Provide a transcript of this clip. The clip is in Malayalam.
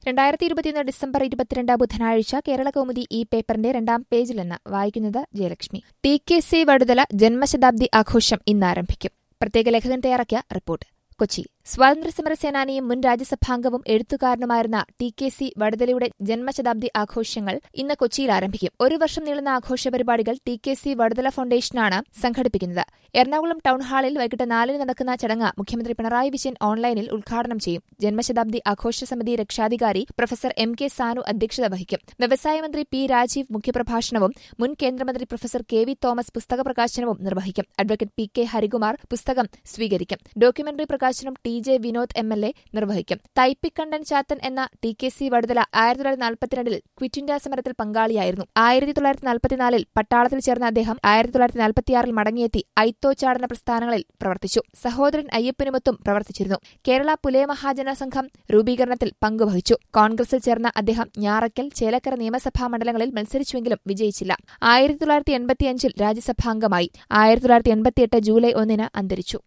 രണ്ടായിരത്തി ഇരുപത്തിയൊന്ന് ഡിസംബർ ഇരുപത്തിരണ്ട് ബുധനാഴ്ച കേരള കൗമുദി ഈ പേപ്പറിന്റെ രണ്ടാം പേജിൽ നിന്ന് വായിക്കുന്നത് Jayalakshmi T K C Vaduthala ജന്മശതാബ്ദി ആഘോഷം ഇന്ന് ആരംഭിക്കും പ്രത്യേക ലേഖകൻ തയ്യാറാക്കിയ റിപ്പോർട്ട് കൊച്ചി സ്വാതന്ത്ര്യസമര സേനാനിയും മുൻ രാജ്യസഭാംഗവും എഴുത്തുകാരനുമായിരുന്ന ടി കെ സി വടുതലയുടെ ജന്മശതാബ്ദി ആഘോഷങ്ങൾ ഇന്ന് കൊച്ചിയിൽ ആരംഭിക്കും ഒരു വർഷം നീളുന്ന ആഘോഷ പരിപാടികൾ ടി കെ സി വടുതല ഫൗണ്ടേഷനാണ് സംഘടിപ്പിക്കുന്നത് എറണാകുളം ടൌൺഹാളിൽ വൈകിട്ട് നാലിന് നടക്കുന്ന ചടങ്ങ് മുഖ്യമന്ത്രി പിണറായി വിജയൻ ഓൺലൈനിൽ ഉദ്ഘാടനം ചെയ്യും ജന്മശതാബ്ദി ആഘോഷ സമിതി രക്ഷാധികാരി പ്രൊഫസർ എം കെ സാനു അധ്യക്ഷത വഹിക്കും വ്യവസായ മന്ത്രി പി രാജീവ് മുഖ്യപ്രഭാഷണവും മുൻ കേന്ദ്രമന്ത്രി പ്രൊഫസർ കെ വി തോമസ് പുസ്തക പ്രകാശനവും നിർവഹിക്കും അഡ്വക്കേറ്റ് പി കെ ഹരികുമാർ പുസ്തകം സ്വീകരിക്കും ഡോക്യുമെന്ററി പ്രകാശനം T J Vinod M L A നിർവഹിക്കും തൈപ്പിക്കണ്ടൻ ചാത്തൻ എന്ന ടി കെ സി വടുതല ആയിരത്തി തൊള്ളായിരത്തി നാൽപ്പത്തിരണ്ടിൽ ക്വിറ്റ് ഇന്ത്യ സമരത്തിൽ പങ്കാളിയായിരുന്നു ആയിരത്തി തൊള്ളായിരത്തി നാൽപ്പത്തിനാലിൽ പട്ടാളത്തിൽ ചേർന്ന അദ്ദേഹം ആയിരത്തി തൊള്ളായിരത്തി നാൽപ്പത്തിയാറിൽ മടങ്ങിയെത്തി ഐത്തോച്ചാടന പ്രസ്ഥാനങ്ങളിൽ പ്രവർത്തിച്ചു സഹോദരൻ അയ്യപ്പനുമൊത്തും പ്രവർത്തിച്ചിരുന്നു കേരള പുലയ മഹാജന സംഘം രൂപീകരണത്തിൽ പങ്കുവഹിച്ചു കോൺഗ്രസിൽ ചേർന്ന അദ്ദേഹം ഞാറയ്ക്കൽ ചേലക്കര നിയമസഭാ മണ്ഡലങ്ങളിൽ മത്സരിച്ചുവെങ്കിലും വിജയിച്ചില്ല ആയിരത്തി തൊള്ളായിരത്തി എൺപത്തിയഞ്ചിൽ രാജ്യസഭാംഗമായി ആയിരത്തി തൊള്ളായിരത്തി എൺപത്തിയെട്ട് ജൂലൈ ഒന്നിന് അന്തരിച്ചു